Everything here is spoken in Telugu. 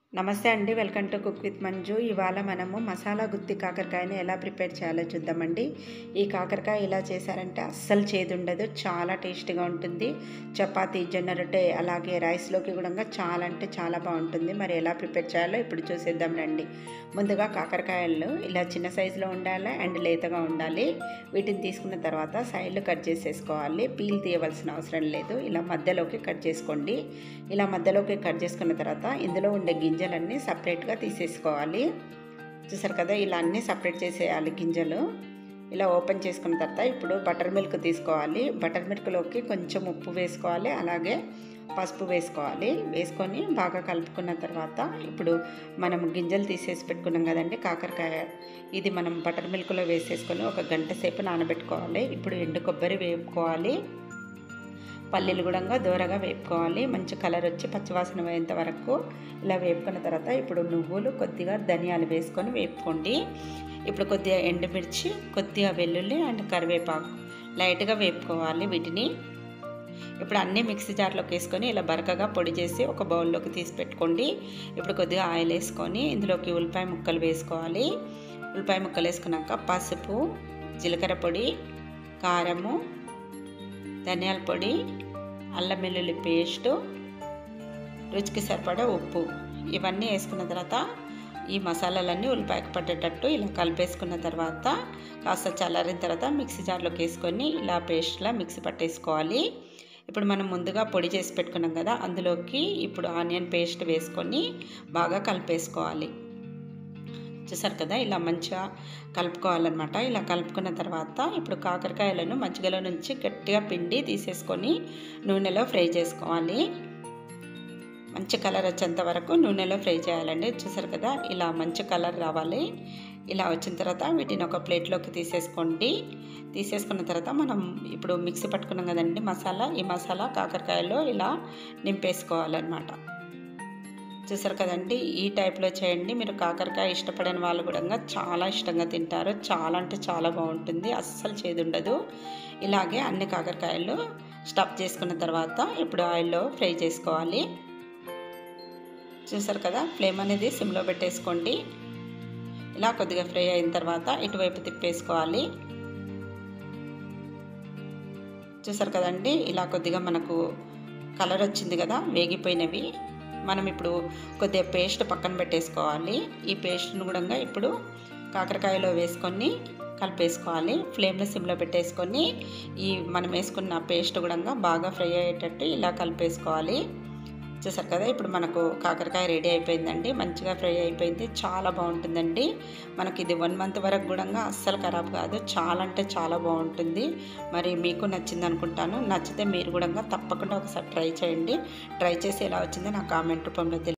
నమస్తే అండి welcome to cook with Manju ఇవాళ మనము మసాలా గుత్తి కాకరకాయని ఎలా ప్రిపేర్ చేయాలో చూద్దామండి ఈ కాకరకాయ ఇలా చేశారంటే అస్సలు చేదు ఉండదు చాలా టేస్టీగా ఉంటుంది చపాతీ జొన్న రొట్టె అలాగే రైస్లోకి కూడా చాలా అంటే చాలా బాగుంటుంది మరి ఎలా ప్రిపేర్ చేయాలో ఇప్పుడు చూసేద్దాం రండి ముందుగా కాకరకాయలు ఇలా చిన్న సైజులో ఉండాలి అండ్ లేతగా ఉండాలి వీటిని తీసుకున్న తర్వాత సైడ్లు కట్ చేసేసుకోవాలి పీల్ తీయవలసిన అవసరం లేదు ఇలా మధ్యలోకి కట్ చేసుకోండి ఇలా మధ్యలోకి కట్ చేసుకున్న తర్వాత ఇందులో ఉండే గింజలన్నీ సపరేట్గా తీసేసుకోవాలి చూసారు కదా ఇలా అన్నీ సపరేట్ చేసేయాలి గింజలు ఇలా ఓపెన్ చేసుకున్న తర్వాత ఇప్పుడు బటర్ మిల్క్ తీసుకోవాలి బటర్ మిల్క్లోకి కొంచెం ఉప్పు వేసుకోవాలి అలాగే పసుపు వేసుకోవాలి వేసుకొని బాగా కలుపుకున్న తర్వాత ఇప్పుడు మనం గింజలు తీసేసి పెట్టుకున్నాం కదండి కాకరకాయ ఇది మనం బటర్ మిల్క్లో వేసేసుకొని ఒక గంట సేపు నానబెట్టుకోవాలి ఇప్పుడు ఎండు కొబ్బరి వేపుకోవాలి పల్లీలు కూడా దూరగా వేపుకోవాలి మంచి కలర్ వచ్చి పచ్చివాసన పోయేంత వరకు ఇలా వేపుకున్న తర్వాత ఇప్పుడు నువ్వులు కొద్దిగా ధనియాలు వేసుకొని వేపుకోండి ఇప్పుడు కొద్దిగా ఎండుమిర్చి కొద్దిగా వెల్లుల్లి అండ్ కరివేపాకు లైట్గా వేపుకోవాలి వీటిని ఇప్పుడు అన్నీ మిక్సీ జార్లోకి వేసుకొని ఇలా బరకగా పొడి చేసి ఒక బౌల్లోకి తీసి పెట్టుకోండి ఇప్పుడు కొద్దిగా ఆయిల్ వేసుకొని ఇందులోకి ఉల్లిపాయ ముక్కలు వేసుకోవాలి ఉల్లిపాయ ముక్కలు వేసుకున్నాక పసుపు జీలకర్ర పొడి కారము ధనియాల పొడి అల్లం వెల్లుల్లి పేస్టు రుచికి సరిపడా ఉప్పు ఇవన్నీ వేసుకున్న తర్వాత ఈ మసాలాలన్నీ ఉల్లిపాయకు పట్టేటట్టు ఇలా కలిపేసుకున్న తర్వాత కాస్త చల్లారిన తర్వాత మిక్సీ జార్లోకి వేసుకొని ఇలా పేస్ట్లా మిక్సీ పట్టేసుకోవాలి ఇప్పుడు మనం ముందుగా పొడి చేసి పెట్టుకున్నాం కదా అందులోకి ఇప్పుడు ఆనియన్ పేస్ట్ వేసుకొని బాగా కలిపేసుకోవాలి చూసారు కదా ఇలా మంచిగా కలుపుకోవాలన్నమాట ఇలా కలుపుకున్న తర్వాత ఇప్పుడు కాకరకాయలను మజ్జిగలో నుంచి గట్టిగా పిండి తీసేసుకొని నూనెలో ఫ్రై చేసుకోవాలి మంచి కలర్ వచ్చేంత వరకు నూనెలో ఫ్రై చేయాలండి చూసారు కదా ఇలా మంచి కలర్ రావాలి ఇలా వచ్చిన తర్వాత వీటిని ఒక ప్లేట్లోకి తీసేసుకోండి తీసేసుకున్న తర్వాత మనం ఇప్పుడు మిక్సీ పట్టుకున్నాం కదండి మసాలా ఈ మసాలా కాకరకాయలో ఇలా నింపేసుకోవాలన్నమాట చూసారు కదండి ఈ టైప్లో చేయండి మీరు కాకరకాయ ఇష్టపడిన వాళ్ళు కూడా చాలా ఇష్టంగా తింటారు చాలా అంటే చాలా బాగుంటుంది అస్సలు చేదు ఉండదు ఇలాగే అన్ని కాకరకాయలు స్టఫ్ చేసుకున్న తర్వాత ఇప్పుడు ఆయిల్లో ఫ్రై చేసుకోవాలి చూసారు కదా ఫ్లేమ్ అనేది సిమ్లో పెట్టేసుకోండి ఇలా కొద్దిగా ఫ్రై అయిన తర్వాత ఇటువైపు తిప్పేసుకోవాలి చూసారు కదండి ఇలా కొద్దిగా మనకు కలర్ వచ్చింది కదా వేగిపోయినవి మనం ఇప్పుడు కొద్దిగా పేస్ట్ పక్కన పెట్టేసుకోవాలి ఈ పేస్ట్ను కూడా ఇప్పుడు కాకరకాయలో వేసుకొని కలిపేసుకోవాలి ఫ్లేమ్లో సిమ్లో పెట్టేసుకొని ఈ మనం వేసుకున్న పేస్ట్ కూడా బాగా ఫ్రై అయ్యేటట్టు ఇలా కలిపేసుకోవాలి చూసారు కదా ఇప్పుడు మనకు కాకరకాయ రెడీ అయిపోయిందండి మంచిగా ఫ్రై అయిపోయింది చాలా బాగుంటుందండి మనకి ఇది వన్ మంత్ వరకు కూడా అస్సలు ఖరాబ్ కాదు చాలా అంటే చాలా బాగుంటుంది మరి మీకు నచ్చింది అనుకుంటాను నచ్చితే మీరు కూడా తప్పకుండా ఒకసారి ట్రై చేయండి ట్రై చేసి ఎలా వచ్చిందో నా కామెంట్ రూపంలో